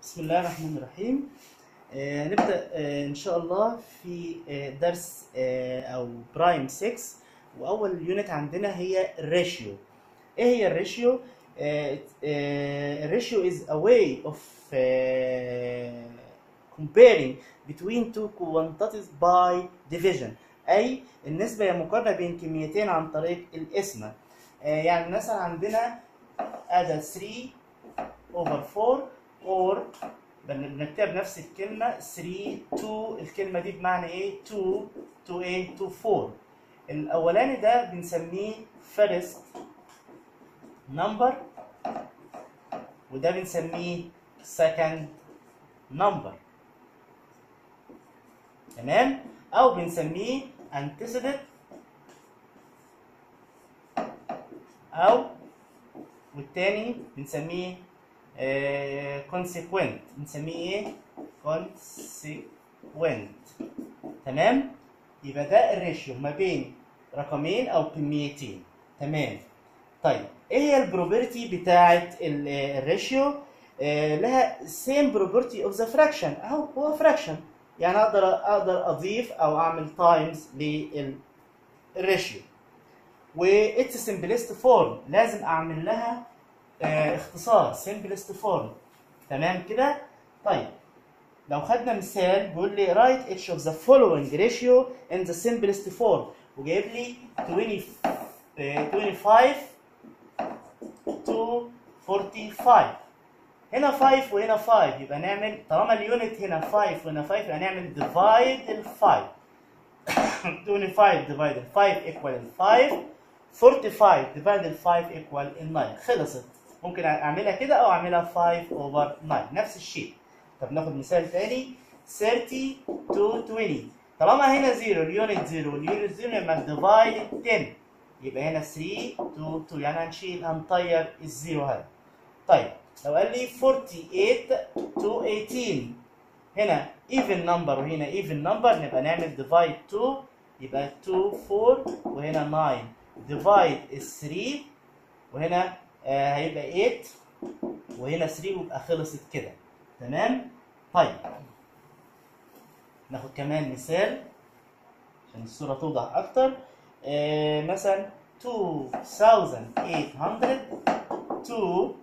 بسم الله الرحمن الرحيم آه نبدأ آه إن شاء الله في آه درس آه أو برايم 6 وأول يونت عندنا هي الريشيو إيه هي الريشيو؟ آه آه الريشيو is a way of آه comparing between two quantities by division أي النسبة هي مقارنة بين كميتين عن طريق القسمة آه يعني مثلا عندنا أدا 3 over 4 or بنكتب نفس الكلمة 3 2 الكلمة دي بمعنى ايه 2 2 ايه 2 4 الأولاني ده بنسميه first number وده بنسميه second number تمام أو بنسميه antecedent أو والتاني بنسميه كونسيكوينت بنسميه ايه كونسيكوينت تمام يبقى ده الريشيو ما بين رقمين او كميتين تمام طيب ايه هي البروبرتي بتاعه الريشيو آه لها سيم بروبرتي اوف ذا فراكشن اهو هو فراكشن يعني اقدر اقدر اضيف او اعمل تايمز للريشيو واتس سمبلست فورم لازم اعمل لها آه اختصار simplest form تمام كده طيب لو خدنا مثال بيقول لي write each of the following ratio in the simplest form وجايب لي 20 آه 25 to 45 هنا 5 وهنا 5 يبقى نعمل طالما اليونت هنا 5 وهنا 5 يبقى نعمل divide ال 5 25 divided 5 equal 5 45 divided 5 equal 9 خلصت ممكن اعملها كده او اعملها 5 اوفر 9 نفس الشيء طب ناخد مثال تاني 30 to 20 طالما هنا 0 اليونت 0 واليونت 0 يبقى ديفايد 10 يبقى هنا 3 to 2 يعني هنشيل هنطير الزيرو هذا طيب لو قال لي 48 to 18 هنا even number وهنا even number نبقى نعمل divide 2 يبقى 2 4 وهنا 9 divide 3 وهنا آه هيبقى 8 وهنا 3 ويبقى خلصت كده تمام طيب ناخد كمان مثال عشان الصورة توضح أكتر آه مثلا 2800 to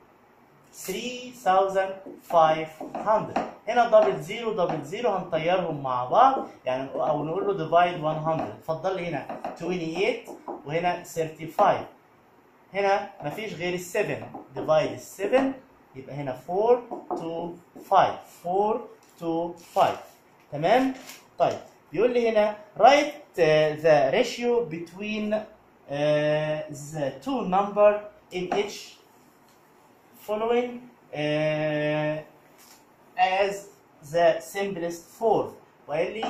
3500 هنا دبل زيرو دبل زيرو هنطيرهم مع بعض يعني او نقول له ديفايد 100 اتفضل لي هنا 28 وهنا 35 هنا مفيش غير ال 7 ديفايد ال 7 يبقى هنا 4 to 5 4 to 5 تمام طيب بيقول لي هنا write uh, the ratio between uh, the two number in each following uh, as the simplest form وقال لي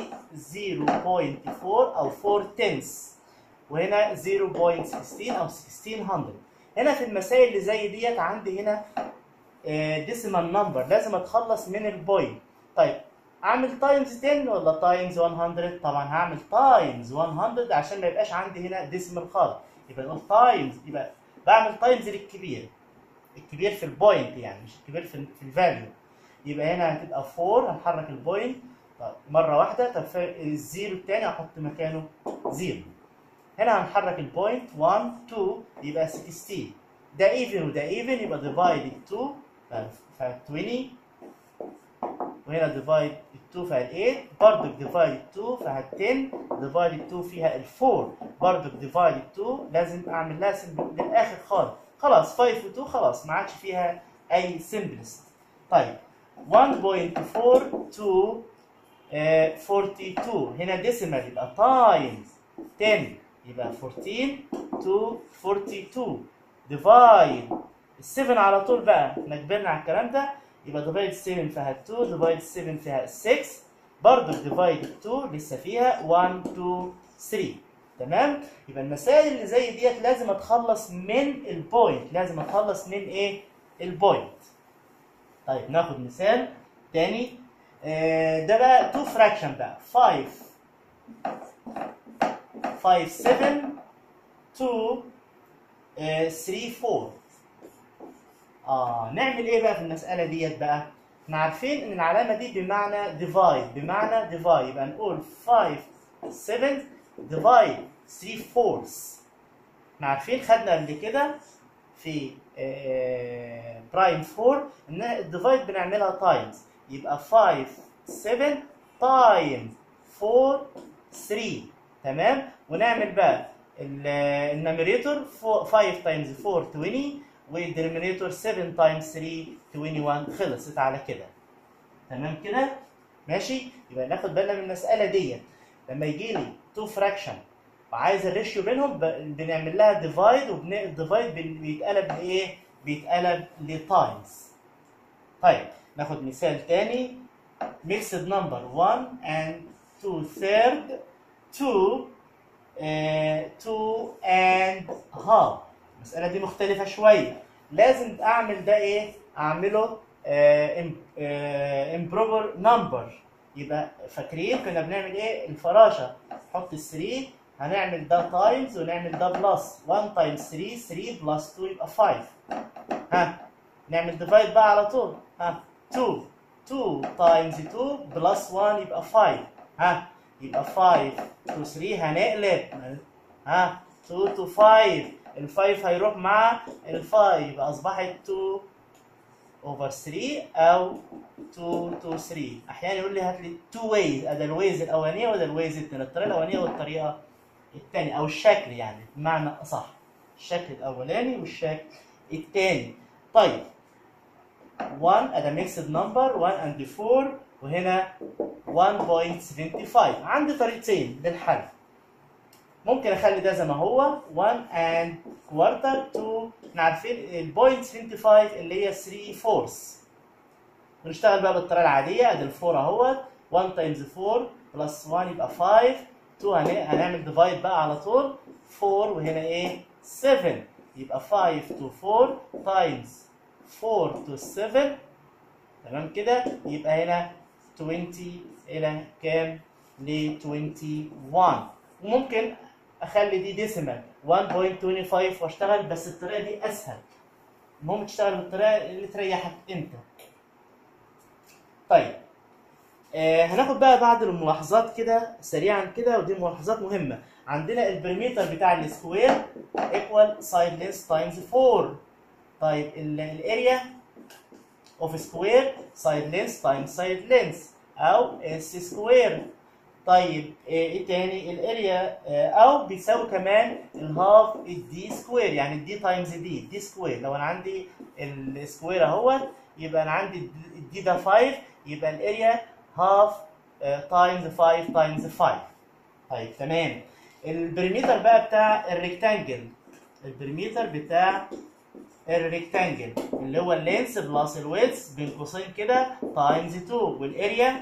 0.4 او 4 tenths وهنا 0.16 او 1600 هنا في المسائل اللي زي ديت عندي هنا ديسيمال نمبر لازم اتخلص من البوينت طيب اعمل تايمز 10 ولا تايمز 100 طبعا هعمل تايمز 100 عشان ما يبقاش عندي هنا ديسيمال خالص يبقى نقول تايمز يبقى بعمل تايمز للكبير الكبير في البوينت يعني مش الكبير في في الفاليو يبقى هنا هتبقى 4 هنحرك البوينت طيب مره واحده طب الزيرو الثاني هحط مكانه زيرو هنا هنحرك البوينت 1 2 يبقى 16 ده ايفن وده ايفن يبقى ديفايد 2 ف 20 وهنا ديفايد 2 فيها 8 برضك ديفايد 2 فيها 10 ديفايد 2 فيها ال 4 برضك ديفايد 2 لازم اعمل لها للاخر خالص خلاص 5 و 2 خلاص ما عادش فيها اي سمبلست طيب 1.4 to uh, 42 هنا ديسيمال يبقى تايمز 10 يبقى 14 to 42 ديفايد ال 7 على طول بقى احنا كبرنا على الكلام ده يبقى ديفايد 7 فيها 2 ديفايد 7 فيها 6 برضه ديفايد 2 لسه فيها 1 2 3 تمام يبقى المسائل اللي زي ديت لازم اتخلص من البوينت لازم اتخلص من ايه البوينت طيب ناخد مثال تاني آه ده بقى 2 فراكشن بقى 5 5 7 2 3 4 اه نعمل ايه بقى في المساله ديت بقى احنا عارفين ان العلامه دي بمعنى ديفايد بمعنى ديفايد يبقى نقول 5 7 ديفايد 3 فورس احنا عارفين خدنا قبل كده في برايم 4 ان الديفايد بنعملها تايمز يبقى 5 7 تايمز 4 3 تمام ونعمل بقى النمريتور 5 تايمز 4 20 والدينومينيتور 7 تايمز 3 21 خلصت على كده تمام كده ماشي يبقى ناخد بالنا من المساله دي لما يجي لي 2 فراكشن وعايز الريشيو بينهم ب- بنعمل لها ديفايد والديفايد بيتقلب لايه؟ بيتقلب لتايمز طيب ناخد مثال تاني mixed number 1 and 2 third 2 آه، 2 and half المسألة دي مختلفة شوية لازم أعمل ده إيه؟ أعمله آه، im- آه، improper number يبقى فاكرين كنا بنعمل إيه؟ الفراشة نحط ال 3 هنعمل ده تايمز ونعمل ده بلس 1 تايمز 3 3 بلس 2 يبقى 5 ها نعمل ديفايد بقى على طول ها 2 2 تايمز 2 بلس 1 يبقى 5 ها يبقى 5 to 3 هنقلب ها 2 to 5 ال 5 هيروح مع ال 5 يبقى اصبحت 2 over 3 او 2 to 3 احيانا يقول لي هات لي 2 ways ادي الويز الاولانيه وده الويز الثانيه الطريقه الاولانيه والطريقه الثانيه او الشكل يعني بمعنى اصح الشكل الاولاني والشكل الثاني طيب 1 ادي ميكسد نمبر 1 اند 4 وهنا 1.75 عندي طريقتين للحل ممكن اخلي ده زي ما هو 1 and quarter 2 احنا عارفين ال 0.75 اللي هي 3 فورس ونشتغل بقى بالطريقه العاديه ادي الفور اهوت 1 تايمز 4 بلس 1 يبقى 5 2 هن- هنعمل ديفايد بقى على طول 4 وهنا ايه 7 يبقى 5 to 4 تايمز 4 to 7 تمام كده يبقى هنا 20 الى كام ل 21 وممكن اخلي دي ديسيمال 1.25 واشتغل بس الطريقه دي اسهل المهم تشتغل بالطريقه اللي تريحك انت طيب آه هناخد بقى بعض الملاحظات كده سريعا كده ودي ملاحظات مهمه عندنا البريمتر بتاع السكوير ايكوال سايد لينس تايمز 4 طيب الاريا اوف سكوير سايد لينس تايمز سايد لينس او اس سكوير طيب ايه إيه تاني الاريا آه، او بيساوي كمان الهاف الدي سكوير يعني الدي تايمز دي دي سكوير لو انا عندي السكوير اهوت يبقى انا عندي الدي ده 5 يبقى الاريا هاف تايمز 5 تايمز 5 طيب تمام البريمتر بقى بتاع الريكتانجل البريمتر بتاع الريكتانجل اللي هو اللينس بلس الويدث بين قوسين كده تايمز 2 والاريا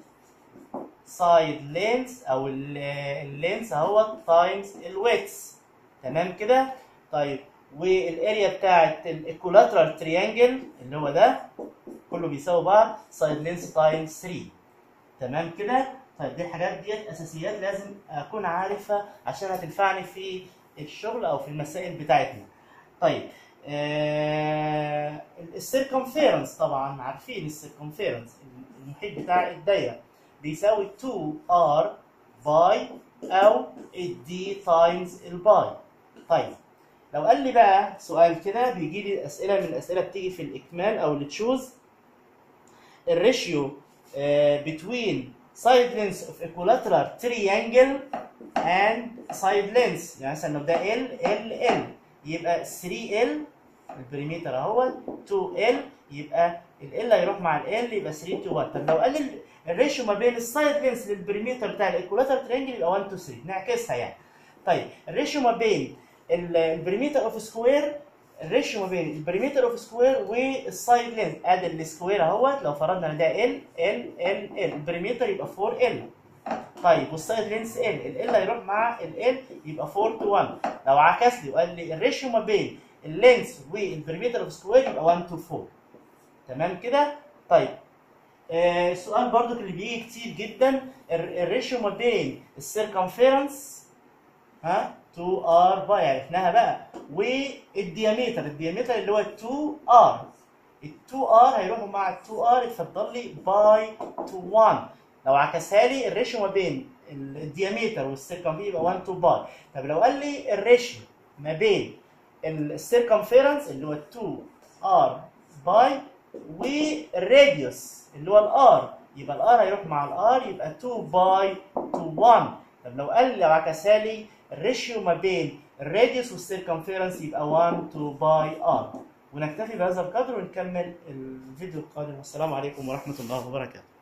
سايد لينس او ال- اللينس اهو تايمز الويدث تمام كده طيب والاريا بتاعت الايكولاترال تريانجل اللي هو ده كله بيساوي بعض سايد لينس تايمز 3 تمام كده طيب دي الحاجات ديت اساسيات لازم اكون عارفها عشان هتنفعني في الشغل او في المسائل بتاعتنا طيب آه السيركمفيرنس طبعا عارفين السيركمفيرنس المحيط بتاع الدايره بيساوي 2r باي او الدي تايمز الباي طيب لو قال لي بقى سؤال كده بيجي لي اسئله من الاسئله بتيجي في الاكمال او التشوز الريشيو between side lengths of equilateral triangle and side lengths يعني مثلا لو ده L L L يبقى 3L البريمتر اهو 2L يبقى ال L هيروح مع ال L يبقى 3 to 1 طب لو قال لي الريشيو ما بين السايد لينس للبريمتر بتاع الايكولاترال ترينجل يبقى 1 to 3 نعكسها يعني طيب الريشيو ما بين ال- البريمتر اوف سكوير الريشيو ما بين البريمتر اوف سكوير والسايد لينس ادي السكوير اهوت لو فرضنا ان ده ال ال ال ال البريمتر يبقى 4 ال طيب والسايد لينس ال ال هيروح مع ال يبقى 4 تو 1 لو عكس لي وقال لي الريشيو ما بين اللينس والبريمتر اوف سكوير يبقى 1 تو 4 تمام كده طيب آه السؤال برضو اللي بيجي كتير جدا ال- الريشيو ما بين السيركمفيرنس ها 2 ار باي عرفناها بقى والديامتر الديامتر اللي هو 2 ار ال 2 ار هيروحوا مع ال 2 ار اتفضل لي باي تو 1 لو عكسها لي الريشيو ما بين الديامتر والسيركم يبقى 1 تو باي طب لو قال لي الريشيو ما بين السيركمفيرنس اللي هو 2 ار باي والراديوس اللي هو الار يبقى الار هيروح مع الار يبقى 2 باي تو 1 طب لو قال لي لو عكسها لي الريشيو ما بين الراديوس والسيركمفيرنس يبقى 1 تو باي ار ونكتفي بهذا القدر ونكمل الفيديو القادم والسلام عليكم ورحمه الله وبركاته